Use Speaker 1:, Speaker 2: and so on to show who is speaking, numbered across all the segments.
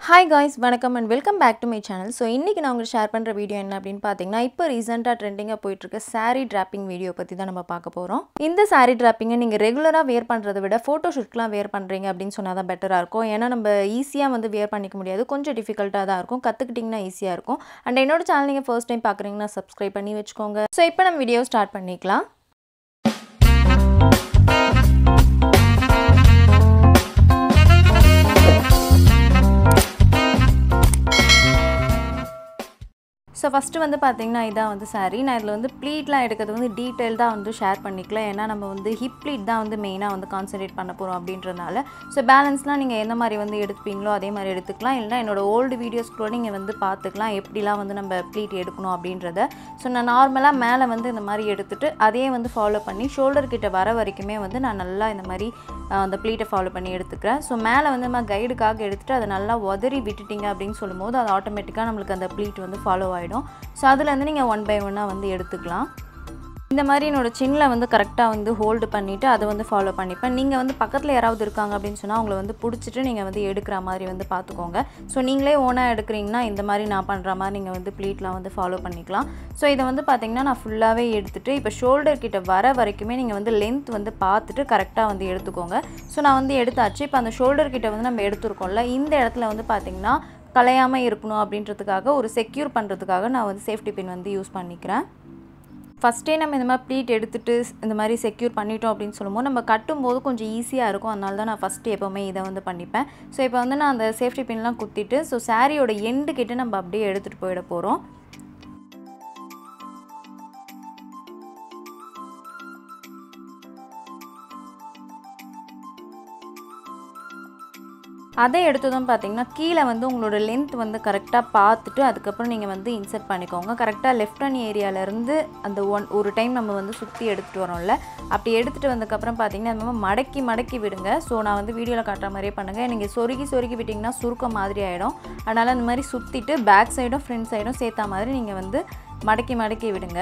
Speaker 1: hi guys வணக்கம் and welcome back to my channel so இன்றைக்கி நான் உங்களுக்கு ஷேர் பண்ணுற வீடியோ என்ன அப்படின்னு பார்த்தீங்கன்னா இப்போ ரீசெண்டாக ட்ரெண்டிங்காக போயிட்டுருக்க saree டிராப்பிங் வீடியோ பற்றி தான் நம்ம பார்க்க போகிறோம் இந்த saree டிராப்பிங்கை நீங்கள் ரெகுலராக வேர் பண்ணுறதை விட ஃபோட்டோ ஷூட்லாம் வேர் பண்ணுறீங்க அப்படின்னு சொன்னால் தான் பெட்டராக இருக்கும் ஏன்னா நம்ம ஈஸியாக வந்து வேர் பண்ணிக்க முடியாது கொஞ்சம் டிஃபிகல்ட்டாக தான் இருக்கும் கற்றுக்கிட்டிங்கன்னா ஈஸியாக இருக்கும் அண்ட் என்னோட சேனல் நீங்கள் ஃபர்ஸ்ட் டைம் பார்க்குறீங்கன்னா சப்ஸ்கிரைப் பண்ணி வச்சுக்கோங்க ஸோ இப்போ நம்ம வீடியோ ஸ்டார்ட் பண்ணிக்கலாம் ஸோ ஃபஸ்ட்டு வந்து பார்த்தீங்கன்னா இதான் வந்து saree நான் இதில் வந்து ப்ளீட்லாம் எடுக்கிறது வந்து டீட்டெயில்டாக வந்து ஷேர் பண்ணிக்கலாம் ஏன்னா நம்ம வந்து ஹிப் ப்ளீட் தான் வந்து மெயினாக வந்து கான்சன்ட்ரேட் பண்ண போகிறோம் அப்படின்றனால ஸோ பேலன்ஸ்லாம் நீங்கள் எந்த மாதிரி வந்து எடுத்துப்பீங்களோ அதே மாதிரி எடுத்துக்கலாம் இல்லைனா என்னோட ஓல்டு வீடியோஸ் கூட நீங்கள் வந்து பார்த்துக்கலாம் எப்படிலாம் வந்து நம்ம ப்ளீட் எடுக்கணும் அப்படின்றத ஸோ நான் நார்மலாக மேலே வந்து இந்த மாதிரி எடுத்துட்டு அதே வந்து ஃபாலோ பண்ணி ஷோல்டர் கிட்ட வர வரைக்குமே வந்து நான் நல்லா இந்த மாதிரி அஹ், அந்த ப்ளீட்டை ஃபாலோ பண்ணி எடுத்துக்கிறேன் ஸோ மேலே வந்து நம்ம கைடுக்காக எடுத்துட்டு அதை நல்லா உதறி விட்டுட்டீங்க அப்படின்னு சொல்லும்போது அது ஆட்டோமேட்டிக்காக நம்மளுக்கு அந்த ப்ளீட் வந்து ஃபாலோ ஆகிடும் ஸோ அதுலேருந்து நீங்கள் ஒன் பை ஒன்னாக வந்து எடுத்துக்கலாம் இந்த மாதிரி என்னோட சின்னில் வந்து கரெக்டாக வந்து ஹோல்டு பண்ணிவிட்டு அதை வந்து ஃபாலோ பண்ணிப்பேன் நீங்கள் வந்து பக்கத்தில் யாராவது இருக்காங்க அப்படின்னு சொன்னால் அவங்கள வந்து பிடிச்சிட்டு நீங்கள் வந்து எடுக்கிற மாதிரி வந்து பார்த்துக்கோங்க ஸோ நீங்களே ஓனாக எடுக்கிறீங்கன்னா இந்த மாதிரி நான் பண்ணுற மாதிரி நீங்கள் வந்து ப்ளீட்லாம் வந்து ஃபாலோ பண்ணிக்கலாம் ஸோ இதை வந்து பார்த்தீங்கன்னா நான் ஃபுல்லாகவே எடுத்துகிட்டு இப்போ ஷோல்டர் கிட்ட வர வரைக்குமே நீங்கள் வந்து லென்த் வந்து பார்த்துட்டு கரெக்டாக வந்து எடுத்துக்கோங்க ஸோ நான் வந்து எடுத்தாச்சு இப்போ அந்த ஷோல்டர் கிட்ட வந்து நம்ம எடுத்துருக்கோம்ல இந்த இடத்துல வந்து பார்த்திங்கன்னா கலையாமல் இருக்கணும் அப்படின்றதுக்காக ஒரு செக்யூர் பண்ணுறதுக்காக நான் வந்து சேஃப்டி பின் வந்து யூஸ் பண்ணிக்கிறேன் ஃபஸ்ட்டே நம்ம இந்த மாதிரி ப்ளீட் எடுத்துகிட்டு இந்த மாதிரி செக்யூர் பண்ணிட்டோம் அப்படின்னு சொல்லும்போது நம்ம கட்டும்போது கொஞ்சம் ஈஸியாக இருக்கும் அதனால தான் நான் ஃபஸ்ட்டு எப்போவுமே இதை வந்து பண்ணிப்பேன் ஸோ இப்போ வந்து நான் அந்த சேஃப்டி பின்லாம் குத்திட்டு ஸோ சாரியோட எண்டு கிட்ட நம்ம அப்படியே எடுத்துகிட்டு போயிட போகிறோம் அதை எடுத்ததும் பார்த்தீங்கன்னா கீழே வந்து உங்களோட லென்த் வந்து கரெக்டாக பார்த்துட்டு அதுக்கப்புறம் நீங்கள் வந்து இன்சர்ட் பண்ணிக்கோங்க கரெக்டாக லெஃப்ட் ஹேண்ட் ஏரியாவிலேருந்து அந்த ஒன் ஒரு டைம் நம்ம வந்து சுற்றி எடுத்துகிட்டு வரோம்ல அப்படி எடுத்துகிட்டு வந்ததுக்கப்புறம் பார்த்தீங்கன்னா நம்ம மடக்கி மடக்கி விடுங்க ஸோ நான் வந்து வீடியோவில் காட்டுற மாதிரியே பண்ணுங்கள் நீங்கள் சொருகி சொருகி விட்டிங்கன்னா சுருக்க மாதிரி ஆகிடும் அதனால் அந்த மாதிரி சுற்றிட்டு பேக் சைடும் ஃப்ரண்ட் சைடும் சேர்த்தா மாதிரி நீங்கள் வந்து மடக்கி மடக்கி விடுங்க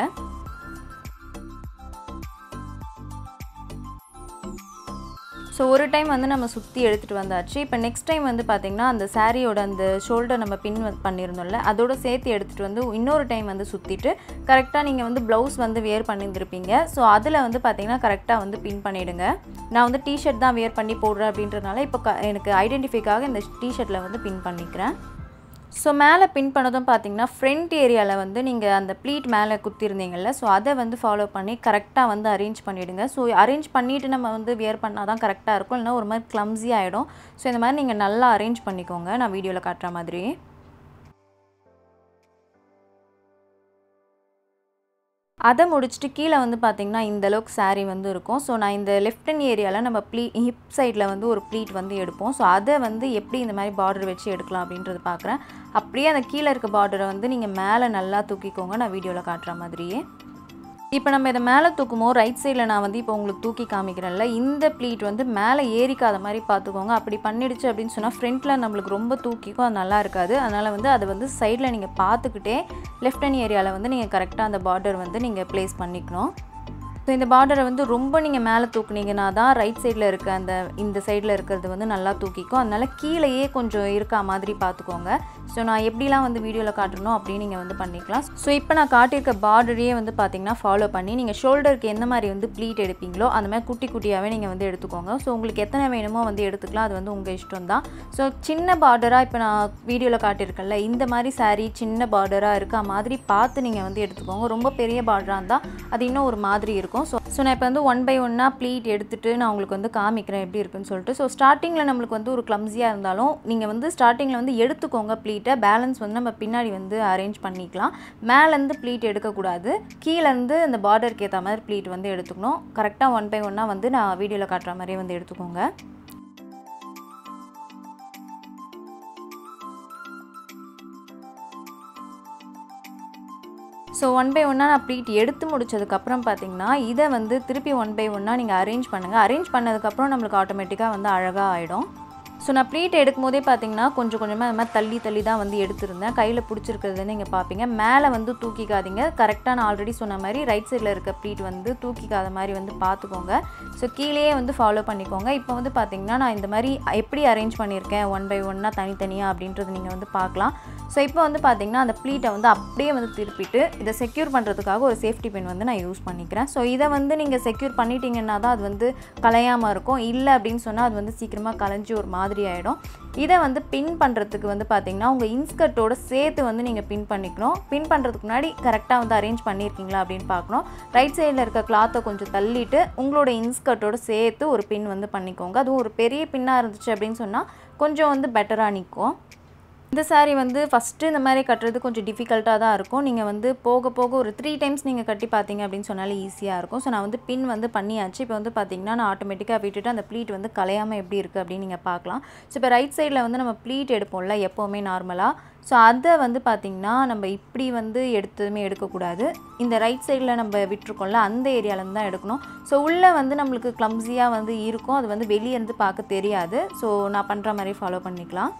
Speaker 1: ஸோ ஒரு டைம் வந்து நம்ம சுற்றி எடுத்துகிட்டு வந்தாச்சு இப்போ நெக்ஸ்ட் டைம் வந்து பார்த்திங்கன்னா அந்த சாரியோட அந்த ஷோல்டர் நம்ம பின் வந்து பண்ணியிருந்தோம்ல அதோட சேர்த்து எடுத்துகிட்டு வந்து இன்னொரு டைம் வந்து சுற்றிட்டு கரெக்டாக நீங்கள் வந்து ப்ளவுஸ் வந்து வேர் பண்ணியிருந்திருப்பீங்க ஸோ அதில் வந்து பார்த்திங்கன்னா கரெக்டாக வந்து பின் பண்ணிவிடுங்க நான் வந்து டிஷர்ட் தான் வேர் பண்ணி போடுறேன் அப்படின்றனால இப்போ க எனக்கு ஐடென்டிஃபைக்காக இந்த டிஷர்ட்டில் வந்து பின் பண்ணிக்கிறேன் ஸோ மேலே பின் பண்ணதும் பார்த்தீங்கன்னா ஃப்ரண்ட் ஏரியாவில் வந்து நீங்கள் அந்த ப்ளீட் மேலே குத்திருந்தீங்கல்ல ஸோ அதை வந்து ஃபாலோ பண்ணி கரெக்டாக வந்து அரேஞ்ச் பண்ணிவிடுங்க ஸோ அரேஞ்ச் பண்ணிவிட்டு நம்ம வந்து வியர் பண்ணால் தான் கரெக்டாக இருக்கும் இல்லைனா ஒரு மாதிரி க்ளம்ஸி ஆகிடும் ஸோ இந்த மாதிரி நீங்கள் நல்லா அரேஞ்ச் பண்ணிக்கோங்க நான் வீடியோவில் காட்டுற மாதிரி அதை முடிச்சுட்டு கீழே வந்து பார்த்திங்கன்னா இந்த அளவுக்கு saree வந்து இருக்கும் ஸோ நான் இந்த லெஃப்ட் ஹேண்ட் ஏரியாவில் நம்ம ப்ளீ ஹிப் சைடில் வந்து ஒரு ப்ளீட் வந்து எடுப்போம் ஸோ அதை வந்து எப்படி இந்த மாதிரி பார்டர் வச்சு எடுக்கலாம் அப்படின்றது பார்க்குறேன் அப்படியே அந்த கீழே இருக்க பார்டரை வந்து நீங்கள் மேலே நல்லா தூக்கிக்கோங்க நான் வீடியோவில் காட்டுற மாதிரியே இப்போ நம்ம இதை மேலே தூக்கும்போது ரைட் சைடில் நான் வந்து இப்போ உங்களுக்கு தூக்கி காமிக்கிறேன்ல இந்த ப்ளீட் வந்து மேலே ஏறிக்காத மாதிரி பார்த்துக்கோங்க அப்படி பண்ணிடுச்சு அப்படின்னு சொன்னால் ஃப்ரண்ட்டில் நம்மளுக்கு ரொம்ப தூக்கிக்கும் அது நல்லா இருக்காது அதனால் வந்து அதை வந்து சைடில் நீங்கள் பார்த்துக்கிட்டே லெஃப்ட் ஹேண்ட் ஏரியாவில் வந்து நீங்கள் கரெக்டாக அந்த பார்டர் வந்து நீங்கள் ப்ளேஸ் பண்ணிக்கணும் ஸோ இந்த பார்டரை வந்து ரொம்ப நீங்கள் மேலே தூக்குனீங்கன்னா தான் ரைட் சைடில் இருக்க அந்த இந்த சைடில் இருக்கிறது வந்து நல்லா தூக்கிக்கும் அதனால் கீழேயே கொஞ்சம் இருக்கா மாதிரி பார்த்துக்கோங்க ஸோ நான் எப்படிலாம் வந்து வீடியோவில் காட்டணும் அப்படின்னு நீங்கள் வந்து பண்ணிக்கலாம் ஸோ இப்போ நான் காட்டியிருக்க பார்டரையே வந்து பார்த்தீங்கன்னா ஃபாலோ பண்ணி நீங்கள் ஷோல்டருக்கு எந்த மாதிரி வந்து ப்ளீட் எடுப்பீங்களோ அந்த மாதிரி குட்டி குட்டியாகவே நீங்கள் வந்து எடுத்துக்கோங்க ஸோ உங்களுக்கு எத்தனை வேணுமோ வந்து எடுத்துக்கலாம் அது வந்து உங்கள் இஷ்டம் தான் ஸோ சின்ன பார்டராக இப்போ நான் வீடியோவில் காட்டியிருக்கேன்ல இந்த மாதிரி saree சின்ன பார்டராக இருக்கா மாதிரி பார்த்து நீங்கள் வந்து எடுத்துக்கோங்க ரொம்ப பெரிய பார்டராக இருந்தால் அது இன்னும் ஒரு மாதிரி இருக்கும் ஸோ ஸோ நான் இப்போ வந்து ஒன் பை ஒன்னாக ப்ளீட் எடுத்துகிட்டு நான் உங்களுக்கு வந்து காமிக்கிறேன் எப்படி இருக்குன்னு சொல்லிட்டு ஸோ ஸ்டார்டிங்கில் நம்மளுக்கு வந்து ஒரு க்ளம்ஸியாக இருந்தாலும் நீங்கள் வந்து ஸ்டார்டிங்கில் வந்து எடுத்துக்கோங்க ப்ளீட்டை பேலன்ஸ் வந்து நம்ம பின்னாடி வந்து அரேஞ்ச் பண்ணிக்கலாம் மேலேருந்து ப்ளீட் எடுக்கக்கூடாது கீழேருந்து அந்த பார்டருக்கு ஏற்ற மாதிரி ப்ளீட் வந்து எடுத்துக்கணும் கரெக்டாக ஒன் பை ஒன்னாக வந்து நான் வீடியோவில் காட்டுற மாதிரியே வந்து எடுத்துக்கோங்க ஸோ ஒன் பை ஒன்னாக நான் ப்ளீட் எடுத்து முடிச்சதுக்கப்புறம் பார்த்தீங்கன்னா இதை வந்து திருப்பி ஒன் பை ஒன்னாக நீங்கள் அரேஞ்ச் பண்ணுங்கள் அரேஞ்ச் பண்ணதுக்கப்புறம் நம்மளுக்கு ஆட்டோமேட்டிக்காக வந்து அழகாக ஆகிடும் ஸோ நான் ப்ளீட் எடுக்கும் போதே பார்த்தீங்கன்னா கொஞ்சம் கொஞ்சமாக இந்த மாதிரி தள்ளி தள்ளி தான் வந்து எடுத்திருந்தேன் கையில் பிடிச்சிருக்கிறது நீங்கள் பார்ப்பீங்க மேலே வந்து தூக்கிக்காதீங்க கரெக்டாக நான் ஆல்ரெடி சொன்ன மாதிரி ரைட் சைடில் இருக்க ப்ளீட் வந்து தூக்கிக்காத மாதிரி வந்து பார்த்துக்கோங்க ஸோ கீழேயே வந்து ஃபாலோ பண்ணிக்கோங்க இப்போ வந்து பார்த்தீங்கன்னா நான் இந்த மாதிரி எப்படி அரேஞ்ச் பண்ணியிருக்கேன் ஒன் பை ஒன்னாக தனித்தனியாக அப்படின்றது நீங்கள் வந்து பார்க்கலாம் ஸோ இப்போ வந்து பார்த்தீங்கன்னா அந்த ப்ளீட்டை வந்து அப்படியே வந்து திருப்பிட்டு இதை செக்யூர் பண்ணுறதுக்காக ஒரு சேஃப்டி பின் வந்து நான் யூஸ் பண்ணிக்கிறேன் ஸோ இதை வந்து நீங்கள் செக்யூர் பண்ணிட்டீங்கன்னா தான் அது வந்து கலையாமல் இருக்கும் இல்லை அப்படின்னு சொன்னால் அது வந்து சீக்கிரமாக கலைஞ்சி ஒரு மாதிரி ஆகிடும் இதை வந்து பின் பண்ணுறதுக்கு வந்து பார்த்தீங்கன்னா உங்கள் இன்ஸ்கர்ட்டோட சேர்த்து வந்து நீங்கள் பின் பண்ணிக்கணும் பின் பண்ணுறதுக்கு முன்னாடி கரெக்டாக வந்து அரேஞ்ச் பண்ணியிருக்கீங்களா அப்படின்னு பார்க்கணும் ரைட் சைடில் இருக்க கிளாத்தை கொஞ்சம் தள்ளிட்டு உங்களோட இன்ஸ்கர்ட்டோட சேர்த்து ஒரு பின் வந்து பண்ணிக்கோங்க அதுவும் ஒரு பெரிய பின்னாக இருந்துச்சு அப்படின்னு சொன்னால் கொஞ்சம் வந்து பெட்டராக நிற்கும் இந்த saree வந்து ஃபஸ்ட்டு இந்த மாதிரி கட்டுறது கொஞ்சம் டிஃபிகல்ட்டாக தான் இருக்கும் நீங்கள் வந்து போக போக ஒரு த்ரீ டைம்ஸ் நீங்கள் கட்டி பார்த்தீங்க அப்படின்னு சொன்னாலே ஈஸியாக இருக்கும் ஸோ நான் வந்து பின் வந்து பண்ணியாச்சு இப்போ வந்து பார்த்தீங்கன்னா நான் ஆட்டோமேட்டிக்காக விட்டுட்டு அந்த ப்ளீட் வந்து கலையாமல் எப்படி இருக்குது அப்படின்னு நீங்கள் பார்க்கலாம் ஸோ இப்போ ரைட் சைடில் வந்து நம்ம ப்ளீட் எடுப்போம்ல எப்போவுமே நார்மலாக ஸோ அதை வந்து பார்த்திங்கன்னா நம்ம இப்படி வந்து எடுத்ததுமே எடுக்கக்கூடாது இந்த ரைட் சைடில் நம்ம விட்டுருக்கோம்ல அந்த ஏரியாவிலேருந்து தான் எடுக்கணும் ஸோ உள்ளே வந்து நம்மளுக்கு க்ளம்ஸியாக வந்து இருக்கும் அது வந்து வெளியே இருந்து பார்க்க தெரியாது ஸோ நான் பண்ணுற மாதிரி ஃபாலோ பண்ணிக்கலாம்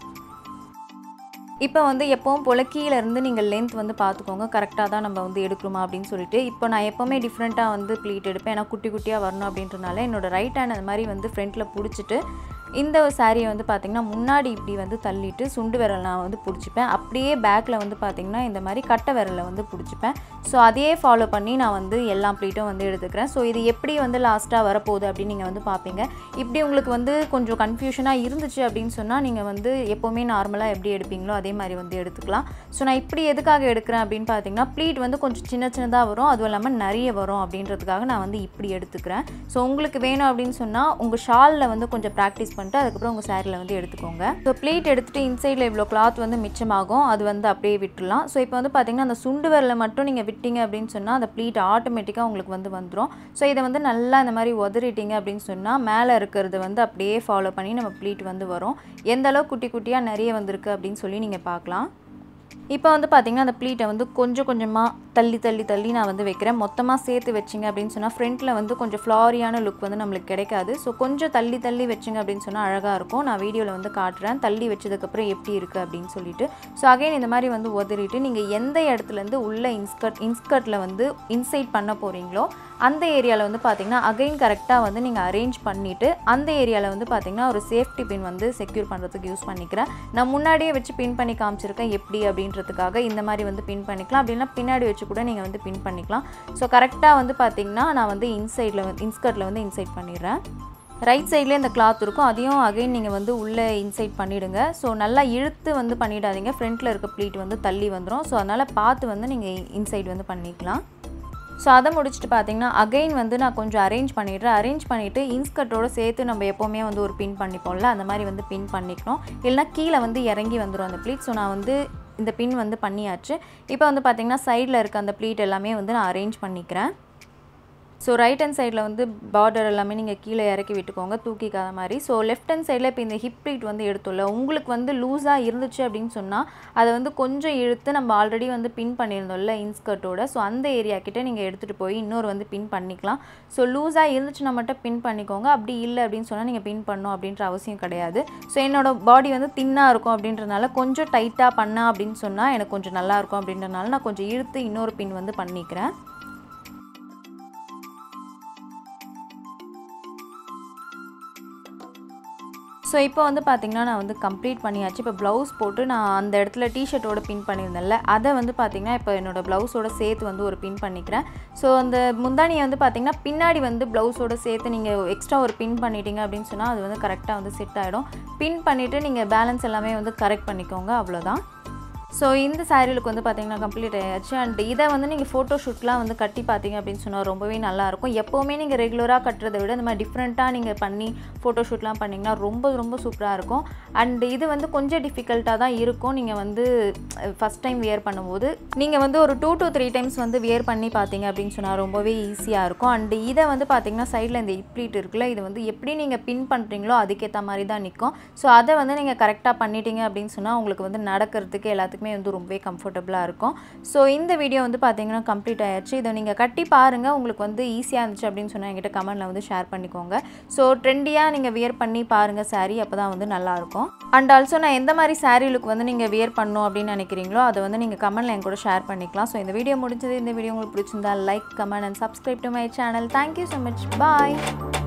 Speaker 1: இப்போ வந்து எப்பவும் போல் கீழே இருந்து நீங்கள் லென்த் வந்து பார்த்துக்கோங்க கரெக்டாக தான் நம்ம வந்து எடுக்கணுமா அப்படின்னு சொல்லிட்டு இப்போ நான் எப்போவுமே டிஃப்ரெண்ட்டாக வந்து ப்ளீட் எடுப்பேன் ஏன்னா குட்டி குட்டியாக வரணும் அப்படின்றனால என்னோட ரைட் ஹேண்ட் அந்த மாதிரி வந்து ஃப்ரண்ட்டில் பிடிச்சிட்டு இந்த சாரியை வந்து பார்த்திங்கன்னா முன்னாடி இப்படி வந்து தள்ளிட்டு சுண்டு விரல் நான் வந்து பிடிச்சிப்பேன் அப்படியே பேக்கில் வந்து பார்த்திங்கன்னா இந்த மாதிரி கட்டை விரலை வந்து பிடிச்சிப்பேன் ஸோ அதையே ஃபாலோ பண்ணி நான் வந்து எல்லா ப்ளீட்டும் வந்து எடுத்துக்கிறேன் ஸோ இது எப்படி வந்து லாஸ்ட்டாக வரப்போகுது அப்படின்னு நீங்கள் வந்து பார்ப்பீங்க இப்படி உங்களுக்கு வந்து கொஞ்சம் கன்ஃபியூஷனாக இருந்துச்சு அப்படின்னு சொன்னால் நீங்கள் வந்து எப்போவுமே நார்மலாக எப்படி எடுப்பீங்களோ அதே மாதிரி வந்து எடுத்துக்கலாம் ஸோ நான் இப்படி எதுக்காக எடுக்கிறேன் அப்படின்னு பார்த்தீங்கன்னா ப்ளீட் வந்து கொஞ்சம் சின்ன சின்னதாக வரும் அதுவும் இல்லாமல் நிறைய வரும் அப்படின்றதுக்காக நான் வந்து இப்படி எடுத்துக்கிறேன் ஸோ உங்களுக்கு வேணும் அப்படின்னு சொன்னால் உங்கள் ஷாலில் வந்து கொஞ்சம் ப்ராக்டிஸ் பண்ணிட்டு அதுக்கப்புறம் உங்கள் சாரியில் வந்து எடுத்துக்கோங்க ஸோ ப்ளீட் எடுத்துகிட்டு இன்சைடில் இவ்வளோ கிளாத் வந்து மிச்சமாகும் அது வந்து அப்படியே விட்டுடலாம் ஸோ இப்போ வந்து பார்த்தீங்கன்னா அந்த சுண்டு விரலை மட்டும் நீங்கள் விட்டீங்க அப்படின்னு சொன்னால் அந்த ப்ளீட் ஆட்டோமேட்டிக்காக உங்களுக்கு வந்து வந்துடும் ஸோ இதை வந்து நல்லா இந்த மாதிரி உதறிட்டீங்க அப்படின்னு சொன்னால் மேலே இருக்கிறது வந்து அப்படியே ஃபாலோ பண்ணி நம்ம ப்ளீட் வந்து வரும் எந்த அளவு குட்டி குட்டியாக நிறைய வந்திருக்கு அப்படின்னு சொல்லி நீங்கள் பார்க்கலாம் இப்போ வந்து பார்த்திங்கன்னா அந்த ப்ளீட்டை வந்து கொஞ்சம் கொஞ்சமாக தள்ளி தள்ளி தள்ளி நான் வந்து வைக்கிறேன் மொத்தமாக சேர்த்து வச்சிங்க அப்படின்னு சொன்னால் ஃப்ரண்ட்டில் வந்து கொஞ்சம் ஃப்ளாரியான லுக் வந்து நம்மளுக்கு கிடைக்காது ஸோ கொஞ்சம் தள்ளி தள்ளி வச்சிங்க அப்படின்னு சொன்னால் அழகாக இருக்கும் நான் வீடியோவில் வந்து காட்டுறேன் தள்ளி வச்சதுக்கப்புறம் எப்படி இருக்குது அப்படின்னு சொல்லிட்டு ஸோ அகைன் இந்த மாதிரி வந்து உதறிட்டு நீங்கள் எந்த இடத்துலேருந்து உள்ள இன்ஸ்கர்ட் இன்ஸ்கர்ட்டில் வந்து இன்சைட் பண்ண போகிறீங்களோ அந்த ஏரியாவில் வந்து பார்த்தீங்கன்னா அகைன் கரெக்டாக வந்து நீங்கள் அரேஞ்ச் பண்ணிவிட்டு அந்த ஏரியாவில் வந்து பார்த்தீங்கன்னா ஒரு சேஃப்டி பின் வந்து செக்யூர் பண்ணுறதுக்கு யூஸ் பண்ணிக்கிறேன் நான் முன்னாடியே வச்சு பின் பண்ணி காமிச்சிருக்கேன் எப்படி அப்படின்றதுக்காக இந்த மாதிரி வந்து பின் பண்ணிக்கலாம் அப்படின்னா பின்னாடி வச்சு கூட நீங்கள் வந்து பின் பண்ணிக்கலாம் ஸோ கரெக்டாக வந்து பார்த்தீங்கன்னா நான் வந்து இன்சைடில் வந்து இன்ஸ்கர்ட்டில் வந்து இன்சைட் பண்ணிடுறேன் ரைட் சைட்லேயே இந்த கிளாத் இருக்கும் அதையும் அகைன் நீங்கள் வந்து உள்ளே இன்சைட் பண்ணிவிடுங்க ஸோ நல்லா இழுத்து வந்து பண்ணிடாதீங்க ஃப்ரண்ட்டில் இருக்க ப்ளீட் வந்து தள்ளி வந்துடும் ஸோ அதனால் பார்த்து வந்து நீங்கள் இன்சைட் வந்து பண்ணிக்கலாம் ஸோ அதை முடிச்சுட்டு பார்த்தீங்கன்னா அகைன் வந்து நான் கொஞ்சம் அரேஞ்ச் பண்ணிடுறேன் அரேஞ்ச் பண்ணிவிட்டு இன்ஸ்கர்ட்டோட சேர்த்து நம்ம எப்போவுமே வந்து ஒரு பின் பண்ணிப்போம்ல அந்த மாதிரி வந்து பின் பண்ணிக்கணும் இல்லைனா கீழே வந்து இறங்கி வந்துடும் அந்த ப்ளீட் ஸோ நான் வந்து இந்த பின் வந்து பண்ணியாச்சு இப்போ வந்து பார்த்திங்கன்னா சைடில் இருக்க அந்த ப்ளீட் எல்லாமே வந்து நான் அரேஞ்ச் பண்ணிக்கிறேன் ஸோ ரைட் ஹேண்ட் சைடில் வந்து பார்டர் எல்லாமே நீங்கள் கீழே இறக்கி விட்டுக்கோங்க தூக்கிக்காத மாதிரி ஸோ லெஃப்ட் ஹேண்ட் சைடில் இப்போ இந்த ஹிப் ப்ளீட் வந்து எடுத்தோம்ல உங்களுக்கு வந்து லூஸாக இருந்துச்சு அப்படின்னு சொன்னால் அதை வந்து கொஞ்சம் இழுத்து நம்ம ஆல்ரெடி வந்து பின் பண்ணியிருந்தோம்ல இன்ஸ்கர்ட்டோட ஸோ அந்த ஏரியா கிட்ட நீங்கள் எடுத்துகிட்டு போய் இன்னொரு வந்து பின் பண்ணிக்கலாம் ஸோ லூஸாக இருந்துச்சுன்னா மட்டும் பின் பண்ணிக்கோங்க அப்படி இல்லை அப்படின்னு சொன்னால் நீங்கள் பின் பண்ணணும் அப்படின்ற அவசியம் கிடையாது ஸோ என்னோட பாடி வந்து தின்னாக இருக்கும் அப்படின்றனால கொஞ்சம் டைட்டாக பண்ணா அப்படின்னு சொன்னால் எனக்கு கொஞ்சம் நல்லா இருக்கும் அப்படின்றனால நான் கொஞ்சம் இழுத்து இன்னொரு பின் வந்து பண்ணிக்கிறேன் ஸோ இப்போ வந்து பார்த்திங்கன்னா நான் வந்து கம்ப்ளீட் பண்ணியாச்சு இப்போ ப்ளவுஸ் போட்டு நான் அந்த இடத்துல டிஷர்ட்டோட பின் பண்ணியிருந்தேன்ல அதை வந்து பார்த்திங்கன்னா இப்போ என்னோடய ப்ளவுஸோட சேர்த்து வந்து ஒரு பின் பண்ணிக்கிறேன் ஸோ அந்த முந்தானியை வந்து பார்த்திங்கன்னா பின்னாடி வந்து ப்ளவுஸோட சேர்த்து நீங்கள் எக்ஸ்ட்ரா ஒரு பின் பண்ணிட்டீங்க அப்படின்னு சொன்னால் அது வந்து கரெக்டாக வந்து செட் ஆகிடும் பின் பண்ணிவிட்டு நீங்கள் பேலன்ஸ் எல்லாமே வந்து கரெக்ட் பண்ணிக்கோங்க அவ்வளோதான் ஸோ இந்த சாரீலுக்கு வந்து பார்த்தீங்கன்னா கம்ப்ளீட் ஆயாச்சு அண்ட் இதை வந்து நீங்கள் ஃபோட்டோ ஷூட்லாம் வந்து கட்டி பார்த்தீங்க அப்படின்னு சொன்னால் ரொம்பவே நல்லாயிருக்கும் எப்போவுமே நீங்கள் ரெகுலராக கட்டுறதை விட இந்த மாதிரி டிஃப்ரெண்ட்டாக நீங்கள் பண்ணி ஃபோட்டோ ஷூட்லாம் பண்ணிங்கன்னா ரொம்ப ரொம்ப சூப்பராக இருக்கும் அண்ட் இது வந்து கொஞ்சம் டிஃபிகல்ட்டாக தான் இருக்கும் நீங்கள் வந்து ஃபஸ்ட் டைம் வியர் பண்ணும்போது நீங்கள் வந்து ஒரு டூ டு த்ரீ டைம்ஸ் வந்து வியர் பண்ணி பார்த்தீங்க அப்படின்னு சொன்னால் ரொம்பவே ஈஸியாக இருக்கும் அண்ட் இதை வந்து பார்த்தீங்கன்னா சைடில் இந்த இப்ளீட் இருக்குல்ல இது வந்து எப்படி நீங்கள் பின் பண்ணுறீங்களோ அதுக்கேற்ற மாதிரி தான் நிற்கும் ஸோ அதை வந்து நீங்கள் கரெக்டாக பண்ணிட்டீங்க அப்படின்னு சொன்னால் உங்களுக்கு வந்து நடக்கிறதுக்கு எல்லாத்துக்குமே எல்லாருக்குமே வந்து ரொம்பவே கம்ஃபர்டபுளாக இருக்கும் ஸோ இந்த வீடியோ வந்து பார்த்தீங்கன்னா கம்ப்ளீட் ஆயாச்சு இதை நீங்கள் கட்டி பாருங்கள் உங்களுக்கு வந்து ஈஸியாக இருந்துச்சு அப்படின்னு சொன்னால் என்கிட்ட கமெண்ட்டில் வந்து ஷேர் பண்ணிக்கோங்க ஸோ ட்ரெண்டியாக நீங்கள் வியர் பண்ணி பாருங்கள் saree அப்போ தான் வந்து நல்லாயிருக்கும் அண்ட் ஆல்சோ நான் எந்த மாதிரி saree லுக் வந்து நீங்கள் வியர் பண்ணணும் அப்படின்னு நினைக்கிறீங்களோ அதை வந்து நீங்கள் கமெண்ட்டில் என் கூட ஷேர் பண்ணிக்கலாம் ஸோ இந்த வீடியோ முடிஞ்சது இந்த வீடியோ உங்களுக்கு பிடிச்சிருந்தா like comment and subscribe to my channel thank you so much bye